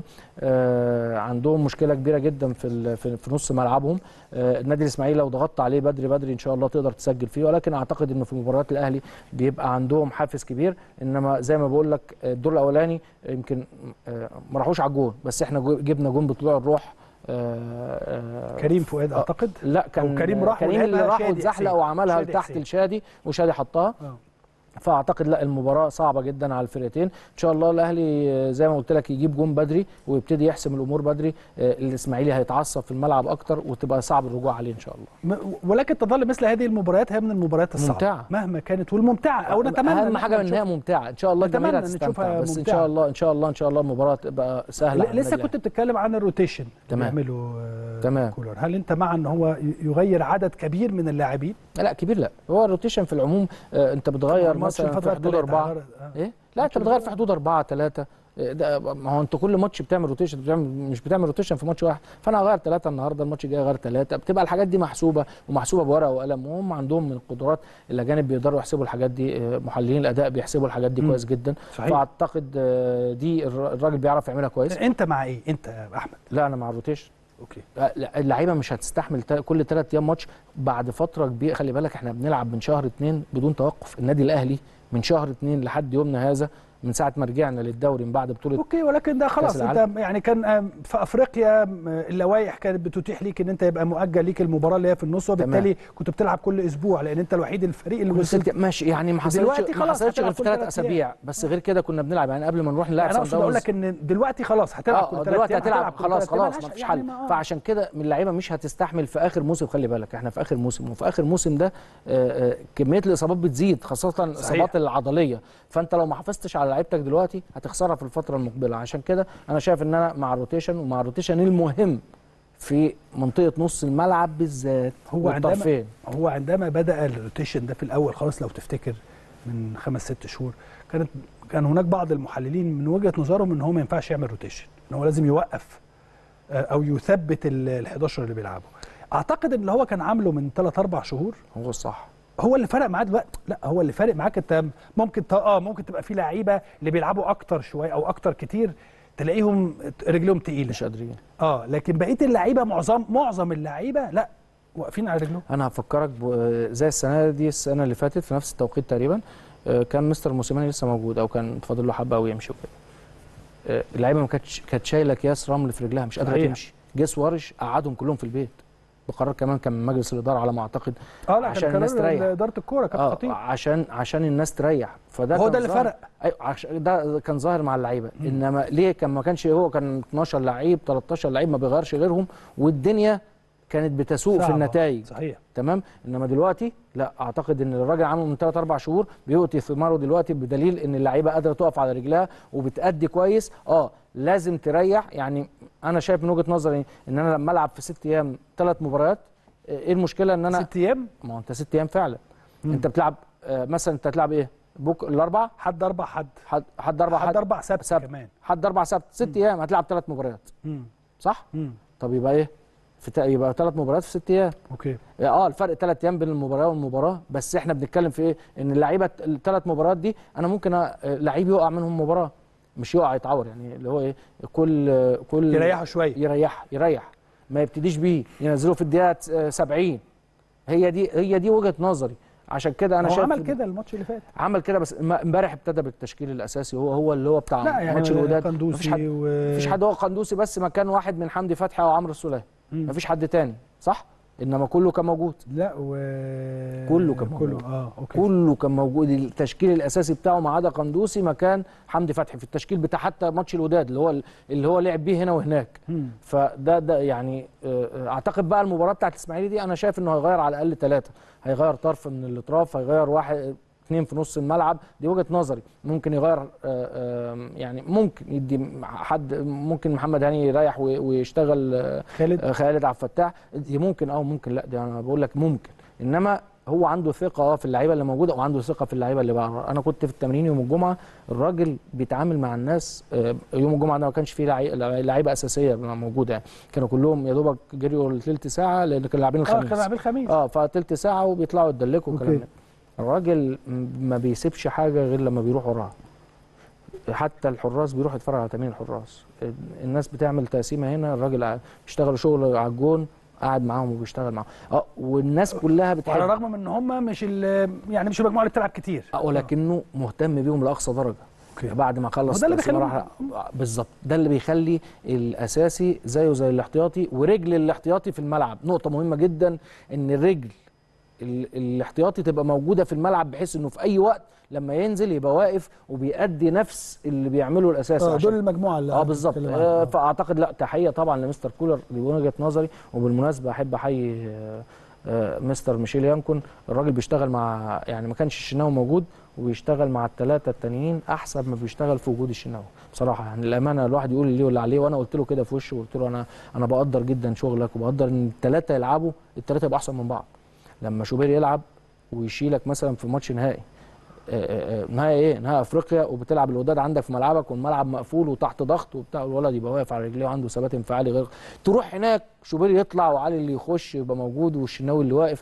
آه عندهم مشكله كبيره جدا في ال- في, في نص ملعبهم آه النادي الاسماعيلي لو ضغطت عليه بدري بدري ان شاء الله تقدر تسجل فيه ولكن اعتقد انه في مباريات الاهلي بيبقى عندهم حافز كبير انما زي ما بقول لك الدور الاولاني يمكن آه، ما راحوش على الجون بس احنا جو- جبنا جون بطلوع الروح آه، آه، كريم فؤاد آه. اعتقد لا كان أو كريم راح كريم اللي ولعبها راح شادي واتزحلق حسين. وعملها شادي تحت حسين. لشادي وشادي حطها آه. فاعتقد لا المباراه صعبه جدا على الفرقتين ان شاء الله الاهلي آه، زي ما قلت لك يجيب جون بدري ويبتدي يحسم الامور بدري آه، الاسماعيلي هيتعصب في الملعب اكتر وتبقى صعب الرجوع عليه ان شاء الله م- ولكن تظل مثل هذه المباريات هي من المباريات الصعبه ممتعة. مهما كانت والممتعه او نتمنى اهم إن حاجه إحنا ان هي نشوف- ممتعه ان شاء الله نتمنى الجماهير إن هتستمتع نشوفها بس ان ممتعة. شاء الله ان شاء الله ان شاء الله المباراه تبقى سهله ل- على لسه النادي كنت بتتكلم عن الروتيشن تمام. بيعمله آه، تمام. كولر هل انت مع ان هو ي- يغير عدد كبير من اللاعبين لا كبير لا هو الروتيشن في العموم آه، انت بتغير الماتش مثلا في الفترة حدود التالتة اربعه غير- آه. ايه لا انت بتغير في حدود اربعه ثلاثه ده ما هو انت كل ماتش بتعمل روتيشن بتعمل مش بتعمل روتيشن في ماتش واحد فانا هغير ثلاثه النهارده الماتش الجاي هغير ثلاثه بتبقى الحاجات دي محسوبه ومحسوبه بورقه وقلم وهم عندهم من القدرات الاجانب بيقدروا يحسبوا الحاجات دي آه، محللين الاداء بيحسبوا الحاجات دي مم. كويس جدا صحيح. فاعتقد آه، دي الر- الراجل بيعرف يعملها كويس انت مع ايه انت يا احمد لا انا مع الروتيشن اوكي لا، اللعيبه مش هتستحمل تا- كل ثلاث ايام ماتش بعد فتره كبيره خلي بالك احنا بنلعب من شهر اتنين بدون توقف النادي الاهلي من شهر اتنين لحد يومنا هذا من ساعه ما رجعنا للدوري من بعد بطوله اوكي ولكن ده خلاص كأس انت العالم. يعني كان آم، في افريقيا آم، اللوائح كانت بتتيح ليك ان انت يبقى مؤجل ليك المباراه اللي هي في النص وبالتالي كنت بتلعب كل اسبوع لان انت الوحيد الفريق اللي وصلت وصلت ماشي يعني ما حصلتش دلوقتي ما خلاص حصلتش غير هتلعب في كل ثلاث تلات أيام. اسابيع بس غير كده كنا بنلعب يعني قبل ما نروح نلعب انا سان اقصد اقول داونز لك ان دلوقتي خلاص هتلعب اه كل آه، تلات دلوقتي أيام، هتلعب كل خلاص تلات أيام، خلاص ملهاش- ما فيش يعني حل ما- آه. فعشان كده من اللعيبه مش هتستحمل في اخر موسم خلي بالك احنا في اخر موسم وفي اخر موسم ده آه، آه، كميه الاصابات بتزيد خاصه الاصابات العضليه فانت لو ما حافظتش على لعيبتك دلوقتي هتخسرها في الفتره المقبله عشان كده انا شايف ان انا مع الروتيشن ومع الروتيشن المهم في منطقه نص الملعب بالذات هو عندما والطرفين هو عندما بدا الروتيشن ده في الاول خالص لو تفتكر من خمس ست شهور كانت كان هناك بعض المحللين من وجهه نظرهم ان هو ما ينفعش يعمل روتيشن ان هو لازم يوقف آه، او يثبت ال 11 اللي بيلعبوا اعتقد ان اللي هو كان عامله من 3 4 شهور هو الصح هو اللي فرق معاه دلوقتي لا هو اللي فارق معاك انت ممكن ت... اه ممكن تبقى في لعيبه اللي بيلعبوا اكتر شويه او اكتر كتير تلاقيهم رجلهم تقيله مش قادرين اه لكن بقيه اللعيبه معظم معظم اللعيبه لا واقفين على رجلهم انا هفكرك ب- زي السنه دي السنه اللي فاتت في نفس التوقيت تقريبا آه، كان مستر موسيماني لسه موجود او كان فاضل له حبه او يمشي وكده آه، اللعيبه ما كانتش كانت شايله اكياس رمل في رجلها مش قادره صحيح. تمشي جه سوارش قعدهم كلهم في البيت بقرار كمان كان من مجلس الاداره على ما اعتقد اه لا عشان كان الناس قرار تريح. اداره الكوره كانت اه خطير عشان عشان الناس تريح فده هو كان ده اللي ظاهر- فرق. ايوه عشان ده كان ظاهر مع اللعيبه انما ليه كان ما كانش هو كان 12 لعيب 13 لعيب ما بيغيرش غيرهم والدنيا كانت بتسوق في صعبة. النتائج صحيح تمام انما دلوقتي لا اعتقد ان الراجل عامله من 3 4 شهور بيؤتي ثماره دلوقتي بدليل ان اللعيبه قادره تقف على رجلها وبتأدي كويس اه لازم تريح يعني انا شايف من وجهه نظري ان انا لما العب في ست ايام ثلاث مباريات آه، ايه المشكله ان انا ست ايام ما هو انت ست ايام فعلا انت بتلعب آه، مثلا انت هتلعب ايه بوك الاربع حد اربع حد حد حد اربع حد اربع سبت سبت. كمان حد اربع سبت ست ايام هتلعب ثلاث مباريات مم. صح مم. طب يبقى ايه في تا- يبقى ثلاث مباريات في ست ايام اوكي اه الفرق ثلاث ايام بين المباراه والمباراه بس احنا بنتكلم في ايه ان اللعيبه الثلاث مباريات دي انا ممكن أ- لعيب يقع منهم مباراه مش يقع يتعور يعني اللي هو ايه كل كل يريحوا شويه يريح يريح ما يبتديش بيه ينزلوه في الدقيقه آه، 70 هي دي هي دي وجهه نظري عشان كده انا هو شايف عمل إن- كده الماتش اللي فات عمل كده بس ما- امبارح ابتدى بالتشكيل الاساسي هو هو اللي هو بتاع لا يعني ماتش الوداد مفيش قندوسي حد و... مفيش حد هو قندوسي بس مكان واحد من حمدي فتحي او عمرو السوليه مم. مفيش حد تاني صح انما كله كان موجود لا و كله كان كله موجود. اه اوكي كله كان موجود التشكيل الاساسي بتاعه ما عدا قندوسي مكان حمدي فتحي في التشكيل بتاع حتى ماتش الوداد اللي هو اللي هو لعب بيه هنا وهناك مم. فده ده يعني آه، آه، اعتقد بقى المباراه بتاعت الاسماعيلي دي انا شايف انه هيغير على الاقل ثلاثه هيغير طرف من الاطراف هيغير واحد اثنين في نص الملعب دي وجهه نظري ممكن يغير آه، آه، يعني ممكن يدي حد ممكن محمد هاني يريح وي- ويشتغل آه، خالد آه، خالد عبد الفتاح دي ممكن اه ممكن لا دي انا بقول لك ممكن انما هو عنده ثقه اه في اللعيبه اللي موجوده وعنده ثقه في اللعيبه اللي بره انا كنت في التمرين يوم الجمعه الراجل بيتعامل مع الناس آه، يوم الجمعه ده ما كانش فيه لعي- لعيبه اساسيه موجوده يعني كانوا كلهم يا دوبك جريوا الثلث ساعه لان كانوا لاعبين اه الخميس كان لاعبين الخميس اه فتلت ساعه وبيطلعوا يدلكوا أوكي. والكلام ده الراجل م- ما بيسيبش حاجه غير لما بيروح وراها حتى الحراس بيروح يتفرج على تمرين الحراس الناس بتعمل تقسيمه هنا الراجل قاعد- بيشتغل شغل على الجون قاعد معاهم وبيشتغل معاهم اه والناس كلها وعلى بتحب الرغم من ان هم مش ال- يعني مش المجموعه اللي بتلعب كتير آه، ولكنه مهتم بيهم لاقصى درجه اوكي بعد ما خلص وده اللي التقسيمة بيخليه- راح- بالظبط ده اللي بيخلي الاساسي زيه زي الاحتياطي ورجل الاحتياطي في الملعب نقطه مهمه جدا ان الرجل ال- الاحتياطي تبقى موجوده في الملعب بحيث انه في اي وقت لما ينزل يبقى واقف وبيأدي نفس اللي بيعمله الاساسي اه عشان دول المجموعه اللي اه بالظبط بنتكلم آه عنها. فاعتقد لا تحيه طبعا لمستر كولر دي وجهه نظري وبالمناسبه احب احيي آه، آه، مستر ميشيل يانكون الراجل بيشتغل مع يعني ما كانش الشناوي موجود وبيشتغل مع الثلاثه التانيين احسن ما بيشتغل في وجود الشناوي بصراحه يعني الامانه الواحد يقول اللي واللي عليه وانا قلت له كده في وشه وقلت له انا انا بقدر جدا شغلك وبقدر ان الثلاثه يلعبوا الثلاثه يبقوا احسن من بعض لما شوبير يلعب ويشيلك مثلا في ماتش نهائي آه، آه، نهائي ايه نهائي افريقيا وبتلعب الوداد عندك في ملعبك والملعب مقفول وتحت ضغط وبتاع الولد يبقى واقف على رجليه وعنده ثبات انفعالي غير تروح هناك شوبير يطلع وعلي اللي يخش يبقى موجود والشناوي اللي واقف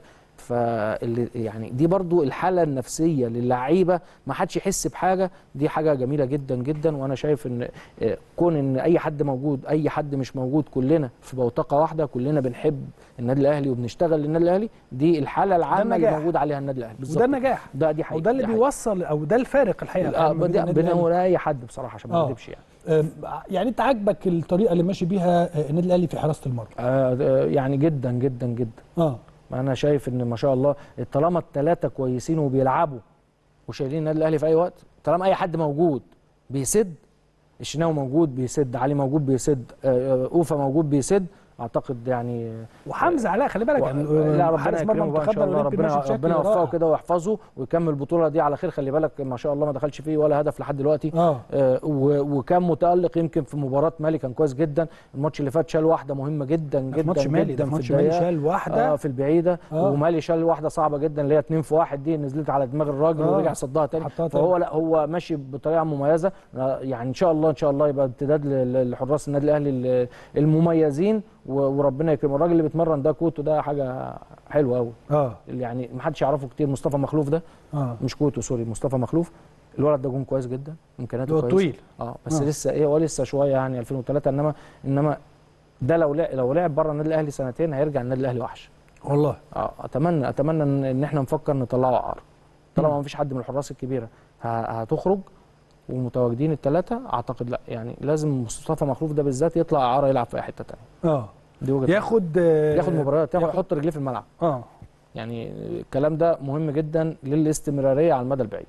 فاللي يعني دي برضو الحاله النفسيه للعيبه ما حدش يحس بحاجه دي حاجه جميله جدا جدا وانا شايف ان آه، كون ان اي حد موجود اي حد مش موجود كلنا في بوتقه واحده كلنا بنحب النادي الاهلي وبنشتغل للنادي الاهلي دي الحاله العامه اللي النجاح. موجود عليها النادي الاهلي بالظبط وده النجاح ده دي حقيقه وده اللي دي حقيقة. بيوصل او ده الفارق الحقيقه آه، ما بين بدي النادي الأهلي. بين اي حد بصراحه عشان ما آه. اكذبش يعني آم، يعني انت عاجبك الطريقه اللي ماشي بيها آه، النادي الاهلي في حراسه المرمى آه آه، يعني جدا جدا جدا اه انا شايف ان ما شاء الله طالما الثلاثه كويسين وبيلعبوا وشايلين النادي الاهلي في اي وقت طالما اي حد موجود بيسد الشناوي موجود بيسد علي موجود بيسد آه، آه، اوفا موجود بيسد اعتقد يعني وحمزه علاء خلي بالك يعني لا ربنا حارس مرمى يكرمه بقى ان منتخبنا شاء الله الأولمبي ماشي ربنا بشكل ربنا يوفقه رائع. كده ويحفظه ويكمل البطوله دي على خير خلي بالك ما شاء الله ما دخلش فيه ولا هدف لحد دلوقتي اه آه، و- وكان متالق يمكن في مباراه مالي كان كويس جدا الماتش اللي فات شال واحده مهمه جدا ده جدا في ماتش مالي ده جدا في في ماتش مالي الدقيقة. شال واحده اه في البعيده آه. آه. ومالي شال واحده صعبه جدا اللي هي 2 في 1 دي نزلت على دماغ الراجل آه. آه. ورجع صدها تاني حطها تاني. فهو لا هو ماشي بطريقه مميزه آه، يعني ان شاء الله ان شاء الله يبقى امتداد ل- ل- لحراس النادي الاهلي ال- المميزين و- وربنا يكرمه الراجل اللي بيتمرن ده كوتو ده حاجه حلوه قوي اه يعني ما حدش يعرفه كتير مصطفى مخلوف ده اه مش كوتو سوري مصطفى مخلوف الولد ده جون كويس جدا امكانياته اللي هو كويسه الطويل اه بس آه. آه. لسه ايه هو لسه شويه يعني 2003 انما انما ده لو لعب لو لعب بره النادي الاهلي سنتين هيرجع النادي الاهلي وحش والله اه اتمنى اتمنى ان, إن احنا نفكر نطلعه عار طالما مم. ما فيش حد من الحراس الكبيره ه- هتخرج ومتواجدين الثلاثه اعتقد لا يعني لازم مصطفى مخلوف ده بالذات يطلع اعاره يلعب في اي حته ثانيه اه دي وجهه ياخد آه، ياخد مباريات ياخد ياخد- يحط رجليه في الملعب اه يعني الكلام ده مهم جدا للاستمراريه على المدى البعيد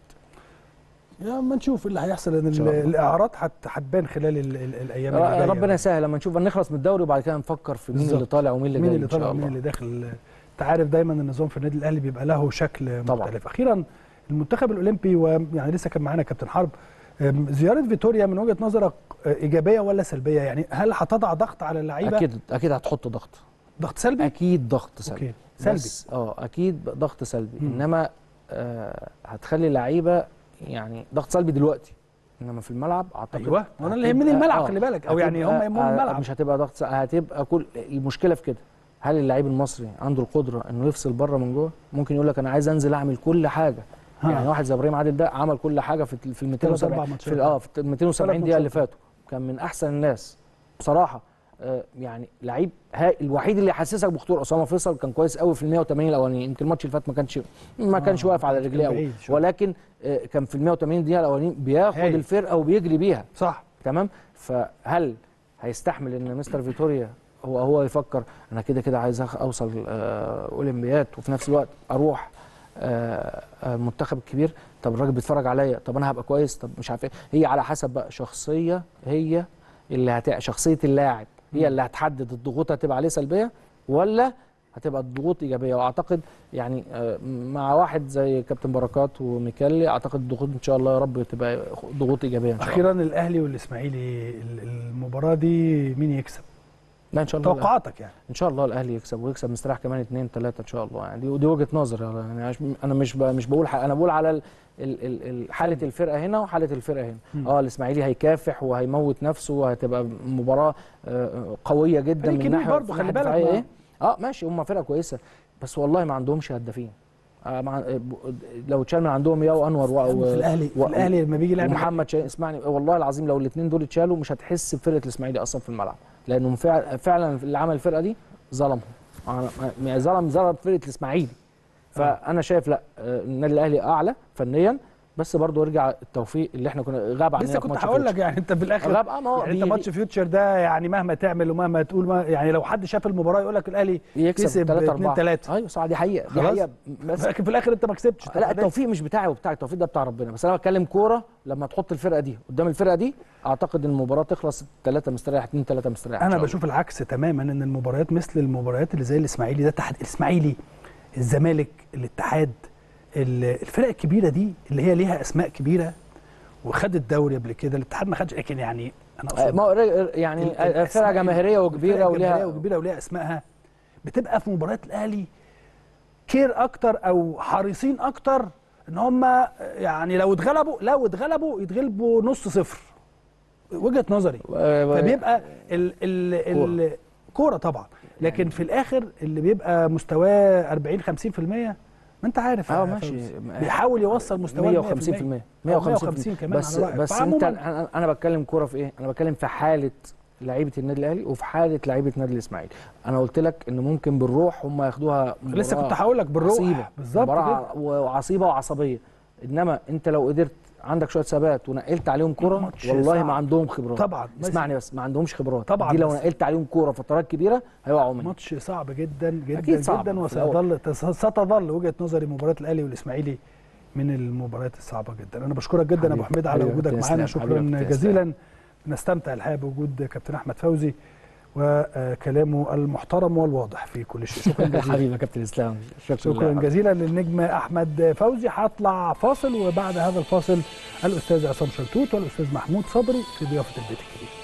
يا اما نشوف اللي هيحصل ان شاء الله. الاعراض هت- هتبان خلال ال- ال- الايام اللي جايه ربنا يسهل لما نشوف نخلص من الدوري وبعد كده نفكر في مين بالظبط. اللي طالع ومين اللي مين جاي اللي ان شاء طالع ومين الله اللي داخل انت عارف دايما النظام في النادي الاهلي بيبقى له شكل طبعاً. مختلف اخيرا المنتخب الاولمبي ويعني لسه كان معانا كابتن حرب أم، زياره فيتوريا من وجهه نظرك آه، ايجابيه ولا سلبيه يعني هل هتضع ضغط على اللعيبه اكيد اكيد هتحط ضغط ضغط سلبي اكيد ضغط سلبي اوكي سلبي بس اه اكيد ضغط سلبي مم. انما آه هتخلي اللعيبه يعني ضغط سلبي دلوقتي انما في الملعب اعتقد ايوه وانا اللي هتبقى- يهمني الملعب آه، خلي بالك او يعني هتبقى- هم يهمهم آه، الملعب مش هتبقى ضغط سلبي هتبقى كل المشكله في كده هل اللعيب المصري عنده القدره انه يفصل بره من جوه ممكن يقول لك انا عايز انزل اعمل كل حاجه ها. يعني واحد زي ابراهيم عادل ده عمل كل حاجه في في ال ثلاث 270 أربع في ماتشات. ال- اه في ال 270 ثلاث دقيقه اللي ماتشات. فاتوا كان من احسن الناس بصراحه آه، يعني لعيب ها- الوحيد اللي يحسسك بخطوره اسامه فيصل كان كويس قوي في ال 180 الاولانيين يمكن الماتش اللي فات ما كانش ما كانش آه، واقف على كان رجليه قوي بعيد شوية. ولكن آه، كان في ال 180 دقيقه الاولانيين بياخد هايل. الفرقه وبيجري بيها صح تمام فهل هيستحمل ان مستر فيتوريا هو هو يفكر انا كده كده عايز أخ- اوصل آه، اولمبياد وفي نفس الوقت اروح آه، آه، المنتخب الكبير طب الراجل بيتفرج عليا طب انا هبقى كويس طب مش عارف ايه هي على حسب بقى شخصيه هي اللي هت... شخصيه اللاعب هي اللي هتحدد الضغوط هتبقى عليه سلبيه ولا هتبقى الضغوط ايجابيه واعتقد يعني آه، مع واحد زي كابتن بركات وميكالي اعتقد الضغوط ان شاء الله يا رب تبقى ضغوط ايجابيه ان شاء الله اخيرا الاهلي والاسماعيلي ال- المباراه دي مين يكسب لا ان شاء الله توقعاتك يعني ان شاء الله الاهلي يكسب ويكسب مستريح كمان اثنين ثلاثه ان شاء الله يعني دي, دي وجهه نظر يعني عش- انا مش ب- مش بقول ح- انا بقول على ال ال ال ال حاله الفرقه هنا وحاله الفرقه هنا مم. اه الاسماعيلي هيكافح وهيموت نفسه وهتبقى مباراه آه، قويه جدا فريق من كبير ناحيه برضه، من خلي ناحية بالك دفاعية ما- ايه اه ماشي هم فرقه كويسه بس والله ما عندهمش هدافين آه مع آه، ب- لو اتشال من عندهم ياو انور و... في الاهلي في و- الاهلي لما بيجي لاعب ومحمد شاهين اسمعني والله العظيم لو الاثنين دول اتشالوا مش هتحس بفرقه الاسماعيلي اصلا في الملعب لانهم فعلا فعلا اللي عمل الفرقه دي ظلمهم أنا- يعني ظلم ظلم فرقه الاسماعيلي فانا شايف لا آه، النادي الاهلي اعلى فنيا بس برضه يرجع التوفيق اللي احنا كنا غاب عننا لسه في كنت ماتش هقول فيوتشر. لك يعني انت في الاخر غاب اه ما هو يعني انت بي- ماتش فيوتشر ده يعني مهما تعمل ومهما تقول ما يعني لو حد شاف المباراه يقول لك الاهلي يكسب كسب 3 2 4 3 ايوه صح دي حقيقه دي خلاص. حقيقه بس لكن في الاخر انت ما كسبتش لا التوفيق مش بتاعي وبتاع التوفيق ده بتاع ربنا بس انا بتكلم كوره لما تحط الفرقه دي قدام الفرقه دي اعتقد ان المباراه تخلص 3 مستريح 2 3 مستريح إن انا شاء الله. بشوف العكس تماما ان المباريات مثل المباريات اللي زي الاسماعيلي ده تحت الاسماعيلي الزمالك الاتحاد ال- الفرق الكبيره دي اللي هي ليها اسماء كبيره وخد الدوري قبل كده الاتحاد ما خدش لكن يعني انا آه، اقصد ما هو ر- يعني ال- آه، الأسماء- فرقه جماهيريه وكبيره الفرق الجماهيرية وليها وكبيره وليها اسمائها بتبقى في مباريات الاهلي كير اكتر او حريصين اكتر ان هم يعني لو اتغلبوا لو اتغلبوا يتغلبوا نص صفر وجهه نظري آه، فبيبقى ال ال ال كوره طبعا لكن في الاخر اللي بيبقى مستواه 40 50% ما انت عارف اه يا ماشي فوزي. بيحاول يوصل مستواه 150% 150% 150 كمان بس على رأيك. بس فعموماً- انت انا أنا بتكلم كوره في ايه؟ انا بتكلم في حاله لعيبه النادي الاهلي وفي حاله لعيبه نادي الاسماعيلي انا قلت لك ان ممكن بالروح هم ياخدوها لسه مباراة كنت هقول لك بالروح عصيبه بالظبط مباراة كده. وعصيبه وعصبيه انما انت لو قدرت عندك شويه ثبات ونقلت عليهم كوره ماتش والله صعب. ما عندهم خبرات طبعا اسمعني بس ما عندهمش خبرات طبعاً دي لو بس- نقلت عليهم كوره فترات كبيره هيقعوا منك ماتش صعب جدا جدا أكيد صعب جدا في الأول. وسيظل ستظل وجهه نظري مباراه الاهلي والاسماعيلي من المباريات الصعبه جدا انا بشكرك جدا يا ابو حبيبي- حميد على حبيبي وجودك كابتن معانا إسلام، حبيبي شكرا كابتن جزيلا نستمتع الحقيقه بوجود كابتن احمد فوزي وكلامه المحترم والواضح في كل شيء شكرا جزيلا حبيبي يا كابتن اسلام شكرا شكرا لله. جزيلا للنجم احمد فوزي هطلع فاصل وبعد هذا الفاصل الاستاذ عصام شلتوت والاستاذ محمود صبري في ضيافه البيت الكبير